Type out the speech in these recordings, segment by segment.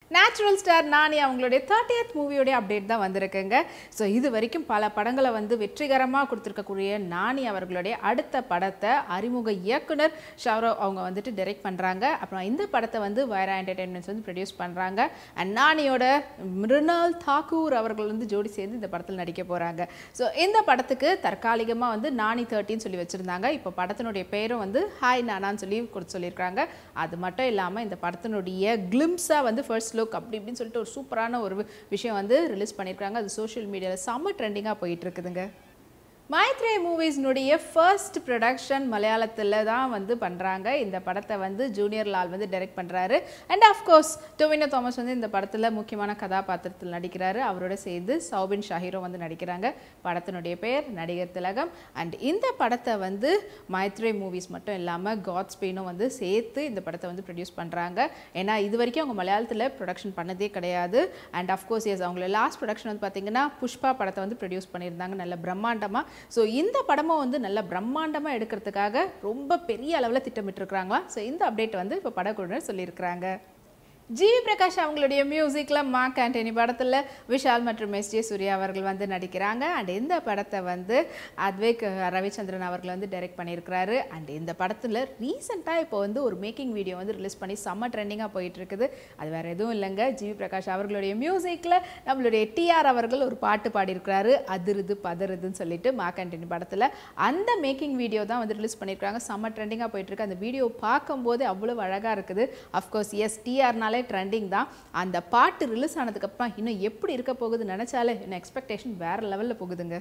natural star நானி அவங்களுடைய thirtieth மூவியோடைய update தான் வந்திருக்குங்க ஸோ இது வரைக்கும் பல படங்களை வந்து வெற்றிகரமாக கொடுத்துருக்கக்கூடிய நானி அவர்களுடைய அடுத்த படத்தை அறிமுக இயக்குனர் ஷவ்ரவ் அவங்க வந்துட்டு டைரக்ட் பண்ணுறாங்க அப்புறம் இந்த படத்தை வந்து வைரா என்டர்டைன்மெண்ட்ஸ் வந்து ப்ரொடியூஸ் பண்ணுறாங்க அண்ட் நானியோட மிருனால் தாக்கூர் அவர்கள் வந்து ஜோடி சேர்ந்து இந்த படத்தில் நடிக்க போகிறாங்க ஸோ இந்த படத்துக்கு தற்காலிகமாக வந்து நானி தேர்ட்டின்னு சொல்லி வச்சுருந்தாங்க இப்போ படத்தினுடைய பேரும் வந்து ஹாய் நானான்னு சொல்லி கொடுத்து சொல்லியிருக்காங்க அது மட்டும் இல்லாமல் இந்த படத்தினுடைய கிளிம்ஸாக வந்து ஃபர்ஸ்ட் லுக் அப்படி இப்படின்னு சொல்லிட்டு ஒரு சூப்பரான ஒரு விஷயம் வந்து ரிலீஸ் பண்ணியிருக்காங்க அது சோஷியல் மீடியாவில் செம்ம ட்ரெண்டிங்காக போயிட்டு இருக்குதுங்க மைத்ரே மூவிஸ்னுடைய ஃபர்ஸ்ட் ப்ரொடக்ஷன் மலையாளத்தில் தான் வந்து பண்ணுறாங்க இந்த படத்தை வந்து ஜூனியர் லால் வந்து டைரக்ட் பண்ணுறாரு அண்ட் ஆஃப்கோர்ஸ் டொவினோ தாமஸ் வந்து இந்த படத்தில் முக்கியமான கதாபாத்திரத்தில் நடிக்கிறாரு அவரோட சேர்ந்து சௌபின் ஷாஹிரும் வந்து நடிக்கிறாங்க படத்தினுடைய பெயர் நடிகர் திலகம் அண்ட் இந்த படத்தை வந்து மைத்ரே மூவிஸ் மட்டும் இல்லாமல் காட் ஸ்பெயினும் வந்து சேர்த்து இந்த படத்தை வந்து ப்ரொடியூஸ் பண்ணுறாங்க ஏன்னா இது வரைக்கும் அவங்க மலையாளத்தில் ப்ரொடக்ஷன் பண்ணதே கிடையாது அண்ட் அஃப்கோர்ஸ் எஸ் அவங்கள லாஸ்ட் ப்ரொடக்ஷன் வந்து பார்த்தீங்கன்னா புஷ்பா படத்தை வந்து ப்ரொடியூஸ் பண்ணியிருந்தாங்க நல்ல பிரம்மாண்டமாக ஸோ இந்த படமும் வந்து நல்ல பிரம்மாண்டமாக எடுக்கிறதுக்காக ரொம்ப பெரிய அளவில் திட்டமிட்டிருக்கிறாங்களா ஸோ இந்த அப்டேட் வந்து இப்போ படக்குழுவினர் சொல்லியிருக்கிறாங்க ஜிவி பிரகாஷ் அவங்களுடைய மியூசிக்கில் மார்க் ஆண்டனி படத்தில் விஷால் மற்றும் எஸ் ஜே சூர்யா அவர்கள் வந்து நடிக்கிறாங்க அண்ட் இந்த படத்தை வந்து அத்வைக் ரவிச்சந்திரன் அவர்கள் வந்து டைரக்ட் பண்ணியிருக்கிறாரு அண்ட் இந்த படத்தில் ரீசெண்டாக இப்போ வந்து ஒரு மேக்கிங் வீடியோ வந்து ரிலீஸ் பண்ணி செம்ம ட்ரெண்டிங்காக போயிட்டு இருக்குது அது வேறு எதுவும் இல்லைங்க ஜிவி பிரகாஷ் அவர்களுடைய மியூசிக்கில் நம்மளுடைய டிஆர் அவர்கள் ஒரு பாட்டு பாடியிருக்கிறாரு அதிருது பதறுதுன்னு சொல்லிட்டு மார்க் ஆண்டனி படத்தில் அந்த மேக்கிங் வீடியோ தான் வந்து ரிலீஸ் பண்ணியிருக்காங்க செம்ம ட்ரெண்டிங்காக போயிட்டு இருக்கு அந்த வீடியோ பார்க்கும்போது அவ்வளோ அழகாக இருக்குது அஃப்கோர்ஸ் எஸ் டிஆர்னால நாளே ட்ரெண்டிங் தான் அந்த பாட்டு ரிலீஸ் ஆனதுக்கப்புறம் இன்னும் எப்படி இருக்க போகுது நினச்சாலே இன்னும் எக்ஸ்பெக்டேஷன் வேறு லெவலில் போகுதுங்க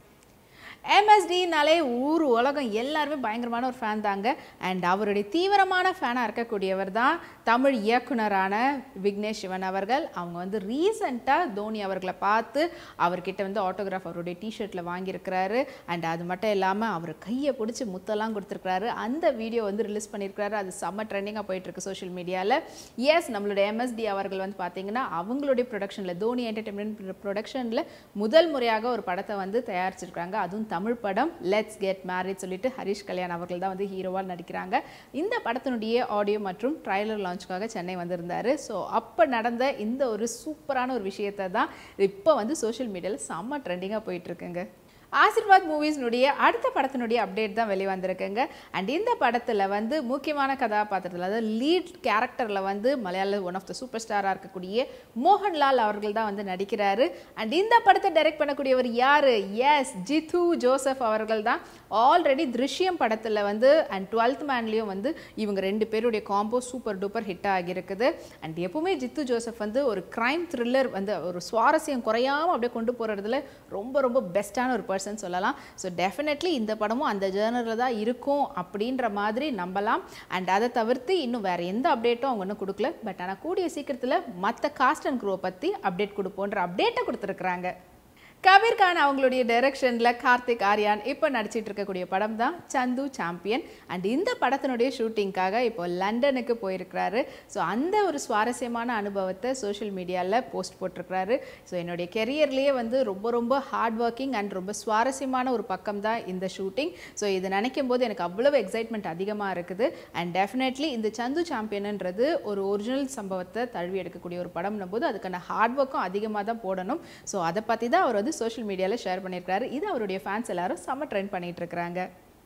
எம்எஸ்டினாலே ஊர் உலகம் எல்லாருமே பயங்கரமான ஒரு ஃபேன் தாங்க அண்ட் அவருடைய தீவிரமான ஃபேனாக இருக்கக்கூடியவர் தான் தமிழ் இயக்குனரான விக்னேஷ் சிவன் அவர்கள் அவங்க வந்து ரீசண்டாக தோனி அவர்களை பார்த்து அவர்கிட்ட வந்து ஆட்டோகிராஃப் அவருடைய டிஷர்ட்டில் வாங்கியிருக்கிறாரு அண்ட் அது மட்டும் இல்லாமல் அவர் கையை பிடிச்சி முத்தெல்லாம் கொடுத்துருக்கிறாரு அந்த வீடியோ வந்து ரிலீஸ் பண்ணியிருக்கிறாரு அது செம்ம ட்ரெண்டிங்காக போயிட்டுருக்கு சோஷியல் மீடியாவில் எஸ் நம்மளுடைய எம்எஸ்டி அவர்கள் வந்து பார்த்தீங்கன்னா அவங்களுடைய ப்ரொடக்ஷனில் தோனி என்டர்டைன்மெண்ட் ப்ரொடக்ஷனில் முதல் முறையாக ஒரு படத்தை வந்து தயாரிச்சிருக்காங்க அதுவும் தமிழ் படம் லெட்ஸ் கெட் மேரேஜ் சொல்லிட்டு ஹரிஷ் கல்யாண் அவர்கள் தான் வந்து ஹீரோவாக நடிக்கிறாங்க இந்த படத்தினுடைய ஆடியோ மற்றும் ட்ரைலர் லான்ச்சுக்காக சென்னை வந்திருந்தாரு ஸோ அப்போ நடந்த இந்த ஒரு சூப்பரான ஒரு விஷயத்தை தான் இப்போ வந்து சோஷியல் மீடியாவில் செம்ம ட்ரெண்டிங்காக போயிட்டுருக்குங்க ஆசிர்வாத் மூவிஸ்னுடைய அடுத்த படத்தினுடைய அப்டேட் தான் வெளிவந்திருக்குங்க அண்ட் இந்த படத்தில் வந்து முக்கியமான கதாபாத்திரத்தில் அதாவது லீட் கேரக்டரில் வந்து மலையாள ஒன் ஆஃப் த சூப்பர் ஸ்டாராக இருக்கக்கூடிய மோகன்லால் அவர்கள் தான் வந்து நடிக்கிறாரு அண்ட் இந்த படத்தை டைரக்ட் பண்ணக்கூடியவர் யார் எஸ் ஜித்து ஜோசப் அவர்கள் தான் ஆல்ரெடி திருஷ்யம் படத்தில் வந்து அண்ட் டுவெல்த் மேன்லேயும் வந்து இவங்க ரெண்டு பேருடைய காம்போ சூப்பர் டூப்பர் ஹிட் ஆகியிருக்குது அண்ட் எப்பவுமே ஜித்து ஜோசப் வந்து ஒரு க்ரைம் த்ரில்லர் வந்து ஒரு சுவாரஸ்யம் குறையாமல் அப்படியே கொண்டு போகிறதுல ரொம்ப ரொம்ப பெஸ்ட்டான ஒரு பர்சன் சொல்லலாம் ஸோ டெஃபினெட்லி இந்த படமும் அந்த ஜேர்னரில் தான் இருக்கும் அப்படின்ற மாதிரி நம்பலாம் அண்ட் அதை தவிர்த்து இன்னும் வேறு எந்த அப்டேட்டும் அவங்க இன்னும் கொடுக்கல பட் ஆனால் கூடிய சீக்கிரத்தில் மற்ற காஸ்ட் அண்ட் க்ரோ பற்றி அப்டேட் கொடுப்போன்ற அப்டேட்டை கொடுத்துருக்குறாங்க கபீர் கான் அவங்களுடைய டைரக்ஷனில் கார்த்திக் ஆர்யான் இப்போ நடிச்சிட்டு இருக்கக்கூடிய படம் தான் சந்து சாம்பியன் அண்ட் இந்த படத்தினுடைய ஷூட்டிங்காக இப்போ லண்டனுக்கு போயிருக்கிறாரு ஸோ அந்த ஒரு சுவாரஸ்யமான அனுபவத்தை சோஷியல் மீடியாவில் போஸ்ட் போட்டிருக்கிறாரு ஸோ என்னுடைய கெரியர்லேயே வந்து ரொம்ப ரொம்ப ஹார்ட் ஒர்க்கிங் அண்ட் ரொம்ப சுவாரஸ்யமான ஒரு பக்கம் தான் இந்த ஷூட்டிங் ஸோ இது நினைக்கும் போது எனக்கு அவ்வளவு எக்ஸைட்மெண்ட் அதிகமாக இருக்குது அண்ட் டெஃபினெட்லி இந்த சந்து சாம்பியன்ன்றது ஒரு ஒரிஜினல் சம்பவத்தை தழுவி எடுக்கக்கூடிய ஒரு படம்னும் போது அதுக்கான ஹார்ட் ஒர்க்கும் அதிகமாக தான் போடணும் ஸோ அதை பற்றி தான் அவர் வந்து சோஷியல் மீடியாவில் ஷேர் பண்ணியிருக்காரு இது அவருடைய ஃபேன்ஸ் எல்லாரும் செம்ம ட்ரெண்ட் பண்ணிட்டு இருக்கிறாங்க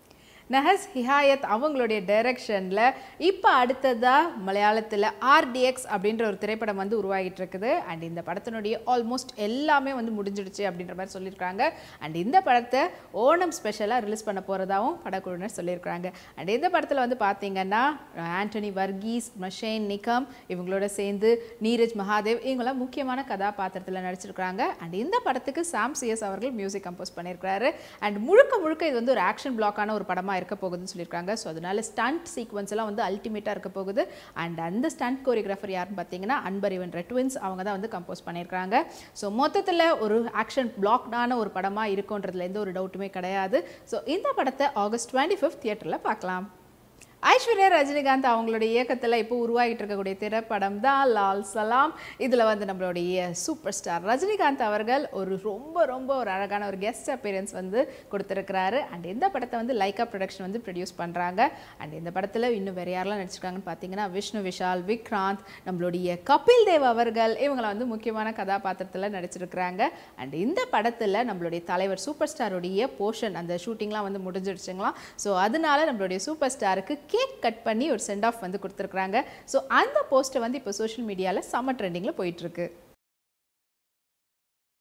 நஹஸ் ஹிஹாயத் அவங்களுடைய டைரக்ஷனில் இப்போ அடுத்ததாக மலையாளத்தில் ஆர்டிஎக்ஸ் அப்படின்ற ஒரு திரைப்படம் வந்து உருவாகிட்டு இருக்குது அண்ட் இந்த படத்தினுடைய ஆல்மோஸ்ட் எல்லாமே வந்து முடிஞ்சிடுச்சு அப்படின்ற மாதிரி சொல்லியிருக்காங்க அண்ட் இந்த படத்தை ஓணம் ஸ்பெஷலாக ரிலீஸ் பண்ண போகிறதாவும் படக்குழுவினர் சொல்லியிருக்காங்க அண்ட் இந்த படத்தில் வந்து பார்த்தீங்கன்னா ஆண்டனி வர்கீஸ் மஷேன் நிகம் இவங்களோட சேர்ந்து நீரஜ் மகாதேவ் இவங்களாம் முக்கியமான கதாபாத்திரத்தில் நடிச்சிருக்காங்க அண்ட் இந்த படத்துக்கு சாம் சிஎஸ் அவர்கள் மியூசிக் கம்போஸ் பண்ணியிருக்காரு அண்ட் முழுக்க முழுக்க இது வந்து ஒரு ஆக்ஷன் பிளாக்கான ஒரு படமாக இருக்க போகுதுன்னு சொல்லியிருக்காங்க ஸோ அதனால ஸ்டண்ட் சீக்வன்ஸ் எல்லாம் வந்து அல்டிமேட்டாக இருக்க போகுது அண்ட் அந்த ஸ்டண்ட் கோரியோகிராஃபர் யாருன்னு பார்த்தீங்கன்னா அன்பறிவன்ற ட்வின்ஸ் அவங்க தான் வந்து கம்போஸ் பண்ணியிருக்காங்க ஸோ மொத்தத்தில் ஒரு ஆக்ஷன் பிளாக்டான ஒரு படமாக இருக்குன்றதுல எந்த ஒரு டவுட்டுமே கிடையாது ஸோ இந்த படத்தை ஆகஸ்ட் டுவெண்ட்டி ஃபிஃப்த் தியேட்டரில் பார்க்கலாம் ஐஸ்வர்யா ரஜினிகாந்த் அவங்களுடைய இயக்கத்தில் இப்போ உருவாகிட்டு இருக்கக்கூடிய திரைப்படம் தான் லால் சலாம் இதில் வந்து நம்மளுடைய சூப்பர் ஸ்டார் ரஜினிகாந்த் அவர்கள் ஒரு ரொம்ப ரொம்ப ஒரு அழகான ஒரு கெஸ்ட் அப்பியரன்ஸ் வந்து கொடுத்துருக்கிறாரு அண்ட் இந்த படத்தை வந்து லைக்கா ப்ரொடக்ஷன் வந்து ப்ரொடியூஸ் பண்ணுறாங்க அண்ட் இந்த படத்தில் இன்னும் வேறு யாரெல்லாம் நடிச்சிருக்காங்கன்னு பார்த்தீங்கன்னா விஷ்ணு விஷால் விக்ராந்த் நம்மளுடைய கபில் தேவ் அவர்கள் இவங்களை வந்து முக்கியமான கதாபாத்திரத்தில் நடிச்சிருக்கிறாங்க அண்ட் இந்த படத்தில் நம்மளுடைய தலைவர் சூப்பர் ஸ்டாருடைய போர்ஷன் அந்த ஷூட்டிங்லாம் வந்து முடிஞ்சிடுச்சுங்களாம் ஸோ அதனால நம்மளுடைய சூப்பர் ஸ்டாருக்கு கேக் கட் பண்ணி ஒரு சென்ட் ஆஃப் வந்து கொடுத்துருக்குறாங்க ஸோ அந்த போஸ்ட்டை வந்து இப்போ சோஷியல் மீடியாவில் செம்ம ட்ரெண்டிங்கில் போயிட்டுருக்கு